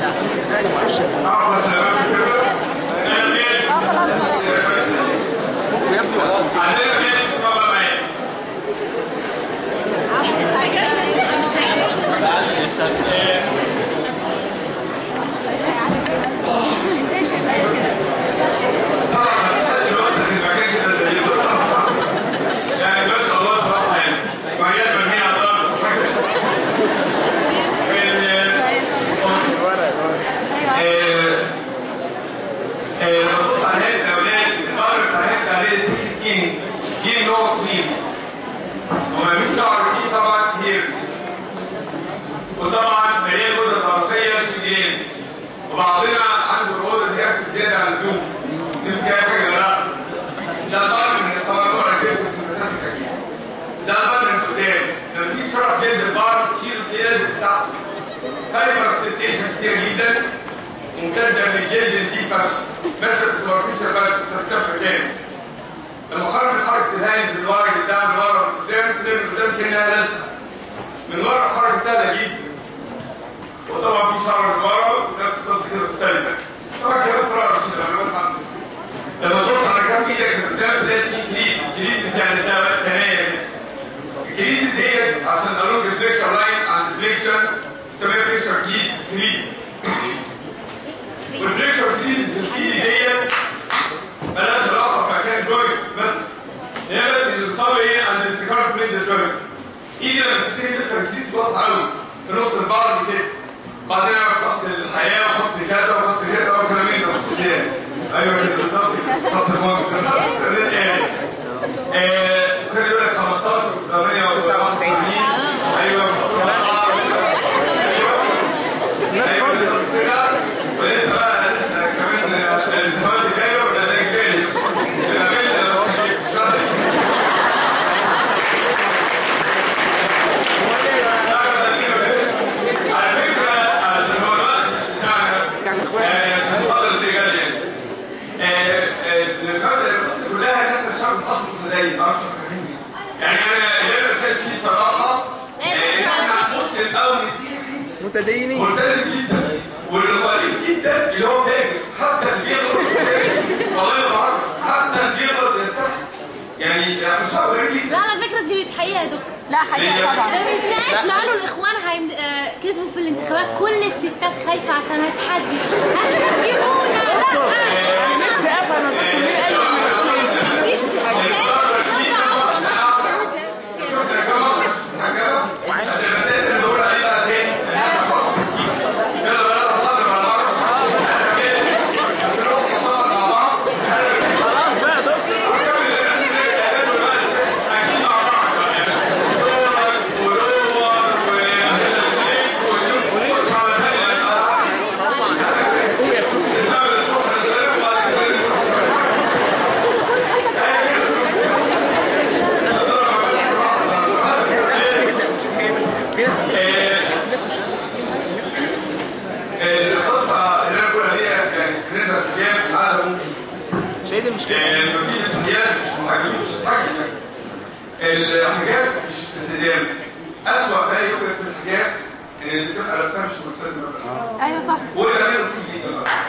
يعني ما شاء الله صراحه يعني وهي مبنيه على الارض بص على هيئه الاولاد الظهر بتاع هيئه الاولاد سكين دي اللي هو طويل وما فيش شعر فيه طبعا كتير وطبعا مليان غده طرفيه شديد وبعضنا عنده الغده دي اكتر زياده عن اللزوم نفسي اي حاجه لا ده الظهر من طبعا نوع كده في المسافه اكيد ده الظهر من قدام لما تيجي تشرح جلد البار تشيل الجلد بتاعته فايبر ستيشن كتير جدا ممتازه من الجلد دي فشل فشل سوبرفيشال فشل سبتها مكان لما خرج الحركه تهاين من ورا قدام من ورا قدام كده من قدام كانها لازقه من ورا حركه سهله جدا وطبعا في شعر من ورا ونفس القصه كده مختلفه طبعا كده بسرعه مش لما لما تبص على كام ايدك من قدام تلاقي في كليد كليد يعني ده تنايه كده الكليد ديت عشان نقول ريفليكشن لاين عن ريفليكشن اسمها ريفليكشن كليد كليد والريفليكشن كليد الكليد ديت مالهاش علاقه بمكان جوينت بس هي بس اللي بتصاب ايه عند الانتكار بين الجوينت ايدي لما تبتدي مثلا كليد باص قوي في نص البعض كده بعدين انا بحط الحياه وحط كذا وحط كذا وكلامين وحط كده ايوه كده بالظبط خط المهندس ايه كان يقول لك 15 8 99 ايوه ايوه كده ولسه بقى لسه كمان الانتخابات الجايه ولا ده جاي على فكره عشان هو الوقت بتاعنا يعني عشان الفضل اللي جاي يعني المبدا القصه كلها ان انت شعب اصلا متدين ما اعرفش يعني انا اللي ما كانش فيه صراحه ان احنا مسلم او مسيحي متدينين ملتزم جدا والقليل جدا اللي هو فاجر حتى اللي بيغلط فاجر والله ما بعرف حتى اللي بيغلط يستحي يعني يعني شعب غريب لا جدا على فكرة دي مش حقيقة يا دكتور لا حقيقة طبعا ده من ساعة ما قالوا الإخوان هيم... آه، كسبوا في الانتخابات كل الستات خايفة عشان هتحدي هتحجبونا لا نفسي افهم يا دكتور ليه قال مفيش شفنا يا جماعه حاجه عشان المسائل اللي بقول عليها بقى تاني انا خلاص يلا بقى نقعد نتفرج على بعض انا كده عشان نروح نتفرج مع بعض خلاص بقى يا دكتور القصه اللي انا بقول عليها يعني بالنسبه للحجاب هذا ممكن شايف المشكله مفيش استهيان مش محاكمين مش هتحاكم يعني الحجاب مش التزام أسوأ ما يوجد في الحجاب ان اللي تبقى نفسها مش ملتزمه بالحجاب ايوه صح وده غير رخيص جدا بقى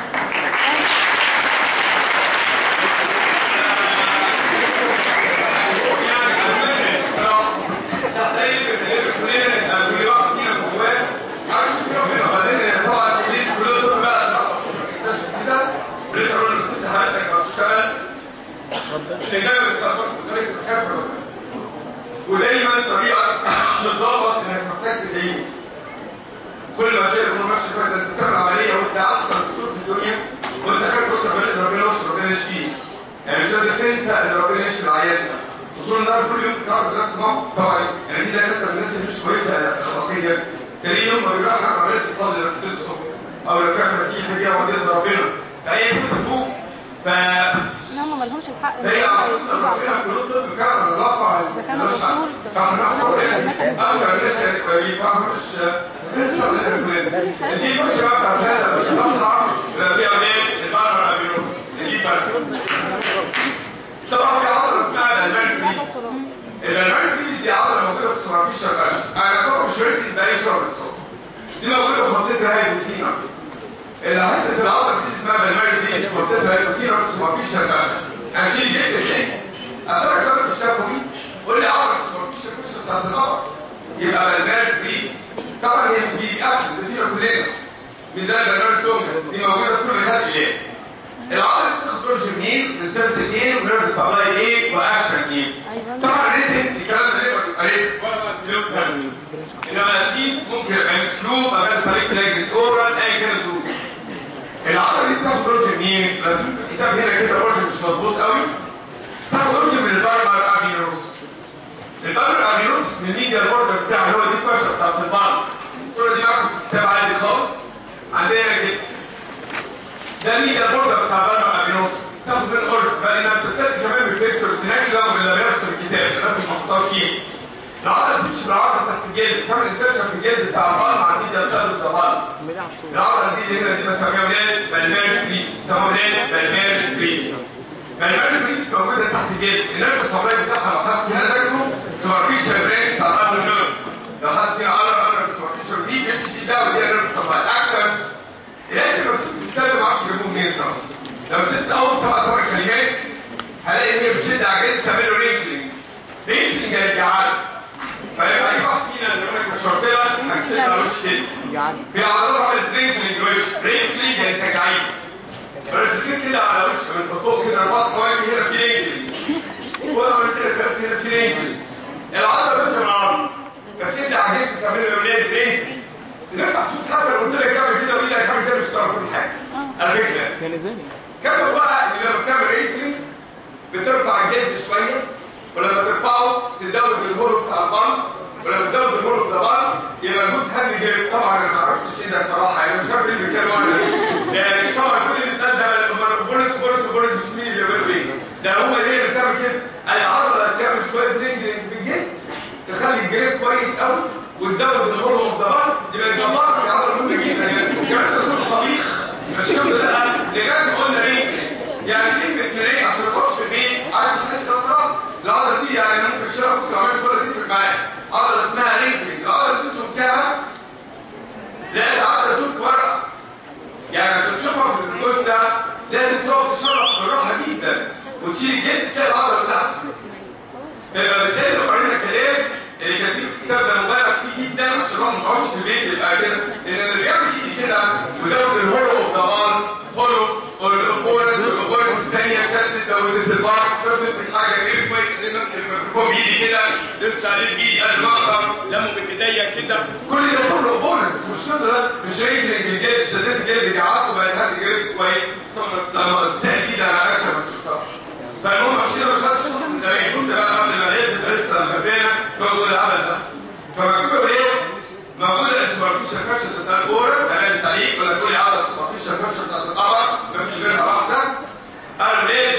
يعني أتمنى بصراحة تحتاج كلنا كل واحد فينا جواه عارف كده وكده بعدين طبعا ليه كلنا دول بقى صراحة تكتشف كده وليه تقول لك انت حياتك هتشتغل لأنها بتخبط بطريقة الخبرة ودايما طريقة بالظبط انك محتاج تدين كل ما تشير من ماشي كويس انت بتعمل عملية وانت احسن دكتور في الدنيا وانت خارج دكتور ربنا ربنا يستر ربنا يشفيك يعني مش لازم تنسى ان ربنا يشفي العيان ده وطول النهار كل يوم بتعرض نفس الموقف طبعا يعني في دكاتره من الناس اللي مش كويسه اخلاقيا تلاقيه يوم ما بيروح حاجه عمليه تصلي لو تبتدي الصبح او لو كان مسيحي بيها وديت ربنا فهي كل تبوك ف ان هم مالهمش الحق ان هي هم عشان يفرضوا على ربنا في الطب كان علاقه إذا كان الدكتور فاحنا ربنا نحن كان اكتر الناس اللي بيفهموش دي مش بقى بتاعت هذا مش بقى لا في عمليه البقره ما بيروح نجيب بقى طبعا في عضله اسمها الالمان الالمان دي عضله موجوده في السوبرفيشال فاشن انا طبعا شريت باي صوره بالصوت دي موجوده في منطقه هاي بسينا اللي حته العضله دي اسمها بالماري دي منطقه الكوسينوس ومفيش شركشه هنشيل جبت ايه؟ اسالك سؤال في الشفوي قول لي عضله السوبرفيشال كوسينوس بتاعت الغلط يبقى بالماري دي طبعا هي مش بيجي اكشن بتدينا كلنا مش زي البرنامج لونجس دي موجوده في كل خد ايه العضله بتاخد دور منين انسرت ايه ونيرف سبلاي ايه واكشن ايه طبعا ريتن الكلام ده ليه ما بيبقى ريتن ولا ما بيبقى انما دي ممكن يبقى مسلوب ابقى طريق لجنه اورال اي كانت ظروف العضله دي بتاخد دور منين لازم الكتاب هنا كده برج مش مظبوط قوي تاخد دور من الباربر ابينوس الباربر ابينوس من الميديا البوردر بتاعه اللي هو دي الفرشه بتاعت الباربر الصوره دي معاكم في الكتاب عادي خالص عندنا كده ده الميديا البوردر بتاع الباربر ابينوس تاخد من اورج بقى انها بتبتدي كمان بالفليكسور التناكلا واللي بيرسم الكتاب الناس مش محطوطه فيه العضله بتمشي بالعضله تحت الجلد تعمل انسيرشن في الجلد بتاع البال مع الميديا الشادو الزبال العضله دي اللي هنا دي بسميها ولاد بالميرج بريد بسموها ولاد بالميرج بريد بالميرج بريد موجوده تحت الجلد النيرف الصبري بتاعها لو خدت هنا ذاكره سوبرفيشال برانش بتاع الارم نيرف لو خدت هنا ارم ارم سوبرفيشال دي بيمشي دي ده ودي النيرف الصبري اكشن لازم الكتاب ما اعرفش جابوه منين صح لو سبت اول سبع ثمان كلمات هلاقي ان هي بتشد على الجلد تعمل له رينكلينج رينكلينج هيرجعها فيبقى اي واحد فينا اللي يقول لك شرط لها هنكتب على وش كده في عضلات عملت رينكلينج الوش رينكلينج يعني تجاعيد بلاش كده كده على وش من فوق كده اربع ثواني هنا في رينكلينج وانا قلت لك هنا في رينكلينج العضله بتبقى العظم فتبدا عجيب تعمل له اولاد رينكلينج تبقى محسوس حتى لو قلت لك اعمل كده وايدك اعمل كده مش هتعرف كل حاجه على فكره كان زاني كتب بقى ان لما بتعمل رينكلينج بترفع الجلد شويه ولما ترفعه تزود الهولو بتاع البطن ولما تزود الهولو بتاع البطن يبقى الموت هدي جيب طبعا انا ما عرفتش ايه ده صراحه يعني مش عارف ايه اللي بيتكلم عنه يعني طبعا كل اللي اتقال ده بوليس بوليس بوليس مين اللي بيعملوا ايه؟ ده هم اللي هي بتعمل كده العضله تعمل شويه رينجلينج في الجلد تخلي الجريف كويس قوي وتزود الهولو بتاع البطن يبقى الجبار العضله مهمه جدا يعني كمان تكون طبيخ مش كده لا لغايه ما قلنا رينجلينج يعني كلمه مريء عشان تخش في البيت عايز تحل اسرع العضله دي يعني انا ممكن الشرف كنت عملت كل دي في معايا عضله اسمها رينكلينج العضله دي سمكها لا العضله سمك ورقه يعني عشان تشوفها في الجثه لازم تقعد تشرح بالراحه جدا وتشيل الجلد تلاقي العضله بتاعتك يبقى بالتالي لو قرينا الكلام اللي كاتبين في الكتاب ده مبالغ فيه جدا عشان الواحد ما يقعدش في البيت يبقى كده لان اللي بيعمل ايدي كده وزود الهولو طبعا هولو والبونس والبونس الثانيه شدت زودت البار تمسك حاجه غير كويس اللي ماسك الميكروفون بايدي كده لبس عليه بايدي قد ما اقدر لمه بايديا كده كل ده كله بونس مش كده مش رجلك الجلد شدت الجلد جعلته بقت هادي جريت كويس طبعا الساعه دي ده انا اكشن ما فالمهم عشان كده مش هتشرح من زمان كنت بقى قبل ما هي تبقى لسه مبانه بقول العمل ده فمكتوبه بايه؟ موجوده السوبرفيشال فاكشن تسال اورال انا سعيد ولا كل عضله السوبرفيشال فاكشن بتاعت القمر مفيش غيرها واحده قالوا ليه؟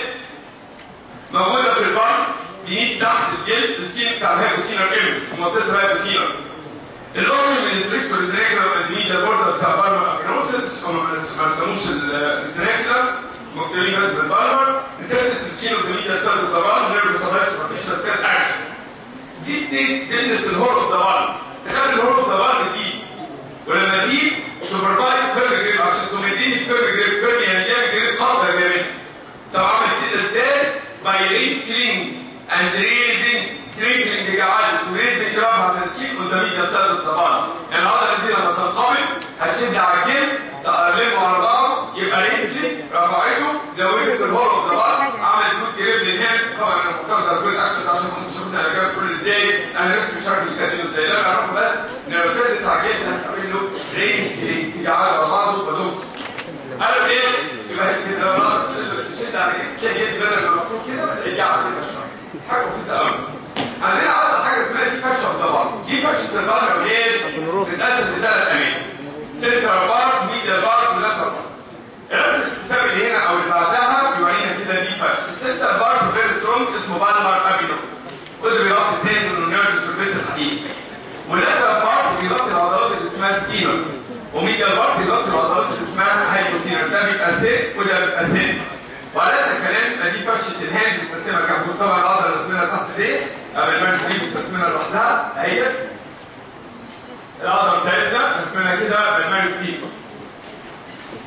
موجوده في البارت بيقيس تحت الجلد السين بتاع الهايبوسينر ايمس منطقه الهايبوسينر الام من التريكس والدراكلا والادميدا بوردا بتاع بارما افينوسيس هم ما رسموش الدراكلا مكتوبين بس بالبارما نسبه السين والادميدا سبب الضباب غير بصبايا سوبرفيشال كات اكشن دي تنس تلبس الهورو الضباب تخلي الهورو الضباب دي ولما دي سوبرفايد فيرم جريب عشان تمديني فيرم جريب فيرم يعني جاب جريب قبضه جامد طب عمل كده ازاي؟ باي رينكلينج اند ريزنج ترينكلينج جعل وريزنج رفع تنسيق قدامي جسد الطبان يعني العضله دي لما تنقبض هتشد على الجلد تقلبه على بعض يبقى رينكلينج رفعته زودت الهورو الطبان عملت جود جريب للهند طبعا انا مختار ده كل اكشن عشان ما حدش ياخدني انا جايب كل ازاي انا نفسي مش عارف يكتبه ازاي لا انا اعرفه بس ان لو شدت على الجلد هتعمل له رينكلينج تجعل على بعضه ودوك قالوا ايه؟ يبقى هي كده لو تشد على كده جلد بدل المفروض كده تلاقيه قاعد كده شويه حاجه بسيطه قوي عندنا عضله حاجه اسمها دي فرشه طبعا دي فرشه البلغم ايه؟ بتتقسم لثلاث اماكن سنتر بارت ميديال بارت ولاتر بارت الرسم الكتاب اللي هنا او اللي بعدها بيورينا كده دي فرشه السنتر بارت فيري سترونج اسمه بالمار ابينوس وده بيغطي التندون والنيرفز والبيس الحديد واللاتر بارت بيغطي العضلات اللي اسمها سبينال وميديال بارت بيغطي العضلات اللي اسمها هايبوسينر ده بيبقى ثين وده بيبقى ثين وعلى هذا الكلام دي فرشه الهاند متقسمه كام طبعا العضله اللي اسمها تحت دي قبل ما دي مستقسمينها لوحدها اهي العضله بتاعتنا اسمها كده بالماري بيس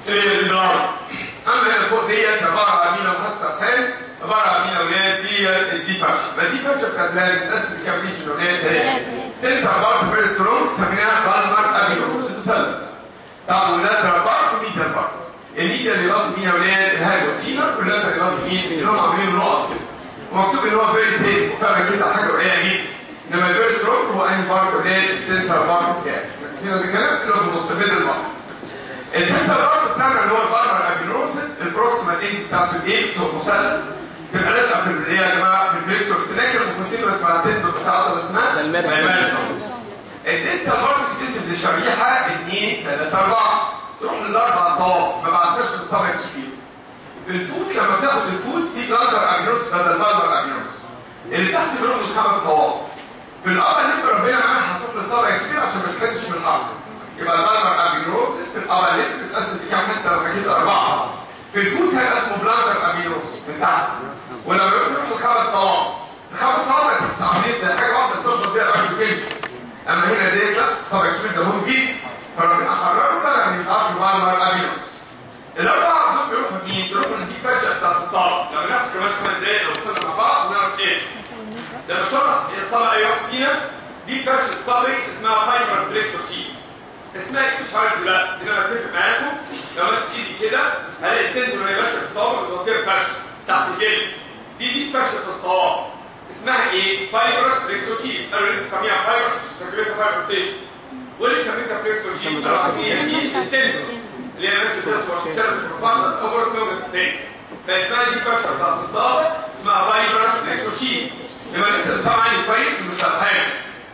البلاد اما هنا فوق ديت عباره عن مينا محصه تاني عباره عن مينا ولاد دي دي باشا ما دي باشا بتاعت الهلال بتقسم كام ريجن ولاد تاني سنتر بارت فيري سترونج سميناها بالمر ابينوس المثلث طبعا ولاترال بارت وميديال بارت الميديا اللي غلط مين يا ولاد الهاي والسينا واللاترال اللي غلط مين سينهم عاملين نقط كده ومكتوب ان هو فيري تيب وفعلا كده حاجه قليله جدا انما الفيري سترونج هو انهي بارت ولاد السنتر بارت بتاعي هنا ده كلام اللي هو في النص بين البارت السنتر بارت بتاعنا اللي هو البارمر ابينوسس البروكسيمال اند بتاعته الايبس هو مثلث تبقى لازقه في ايه يا جماعه في البريكسور تلاقي الكونتينوس مع التندو بتاع عضله اسمها المارسون الديستال بارت بتقسم لشريحه 2 3 4 تروح للاربع صوابع ما بعدناش للصابع الكبير الفوت لما بتاخد الفوت في بلاندر ابينوس بدل بلاندر ابينوس اللي تحت بيروح للخمس صوابع في الأرض اللي ربنا معاها حطوك للصابع الكبير عشان ما تخدش من الحرب يبقى البالمر ابينوسس في الأرض اللي بتتقسم لكام حته لما كده أربعة في الفوت هيبقى اسمه بلاندر ابينوس من تحت ولما يروح للخمس صوابع الخمس صوابع تعملين ده حاجة واحدة تربط بيها الأرض تمشي أما هنا ديت لا الصابع الكبير ده مهم جدا فربنا حرره بقى ما ينفعش بالمر ابينوس الأربعة دول بيروحوا مين؟ بيروحوا لدي فجأة بتاعت الصابع لما ناخد كمان خمس دقايق لو وصلنا مع بعض نعرف ايه ده بشرح الصابع اي واحد فينا دي فرشة صابع اسمها فايبرز بريكسور شيت اسمها ايه مش عارف دلوقتي انا بتفق معاكم لو ماسك ايدي كده هلاقي التندون وهي ماشيه في الصوابع بتغطيها فرشه تحت كده دي دي فرشه الصوابع اسمها ايه؟ فايبرز بريكسور شيت انا اللي بسميها فايبرز تكلفتها فايبرزيشن واللي سميتها بريكسور شيت انا بسميها شيت التندون اللي هي ماشيه فيها صور شرس البروفاندس او برس لوجس تاني فاسمها دي فرشه بتاعت الصابع اسمها فايبرز بريكسور شيت يبقى لسه سامعني كويس ومش سامحاني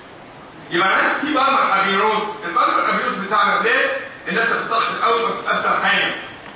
يبقى عندي في بالمر ابيروز البالمر ابيروز بتاعنا ده الناس بتصحح الاول ما بتتاثر حاجه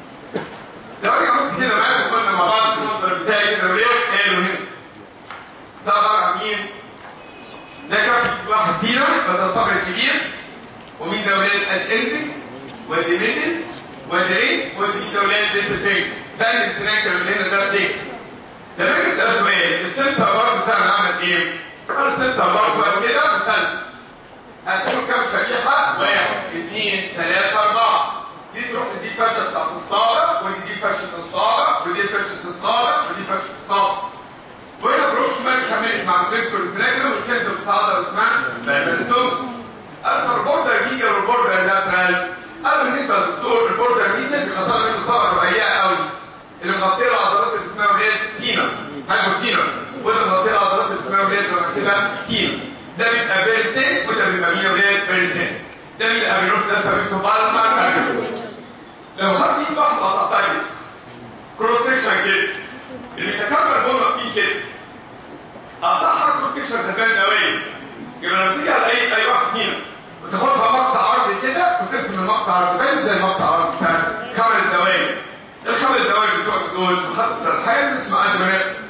لو انا عملت كده معاكم كنا مع بعض في المصدر بتاعي كده وليه قالوا هنا ده عباره عن مين؟ ده كان واحد فينا ده الصبع الكبير ومين ده ولاد الاندكس ودي ميدل ودي رين ودي ده ولاد ليتل فينجر ده اللي بتناكر اللي هنا ده بليكس ده باجي اسال سؤال السنتر بارت بتاعنا عمل ايه؟ السنتر بارت بقى كده مثلث هسيبه كام شريحة؟ واحد اثنين ثلاثة أربعة دي تروح تدي فرشة بتاعت الصابع ودي دي فرشة الصابع ودي فرشة الصابع ودي فرشة الصابع وهنا بروكسيمال كملت مع الفليكسور الفلاجر والكندل بتاع عضلة اسمها بالبرسوس أكثر بوردر ميديال والبوردر لاترال أما بالنسبة للدكتور البوردر ميديال بيخطر منه طبقة رقيقة قوي اللي مغطية العضلات اللي اسمها ولاد سينا هايبوسينا وده مغطية العضلات اللي اسمها ولاد كده سينا ده بيبقى بيرسين وده بيبقى مين ولاد بيرسين ده بيبقى بيروس ده سميته بالمر ابيروس لو خدت ايد واحده قطعتها كروس سكشن كده اللي بيتكبر جوه فيه كده قطعها كروس سكشن تبان قوي يبقى لما تيجي على اي اي واحد فينا وتاخدها مقطع عرضي كده وترسم المقطع عرضي باين زي المقطع العرضي بتاع خمس دواير الخمس دواير بتوع دول بخط السرحان اسمه ادميرال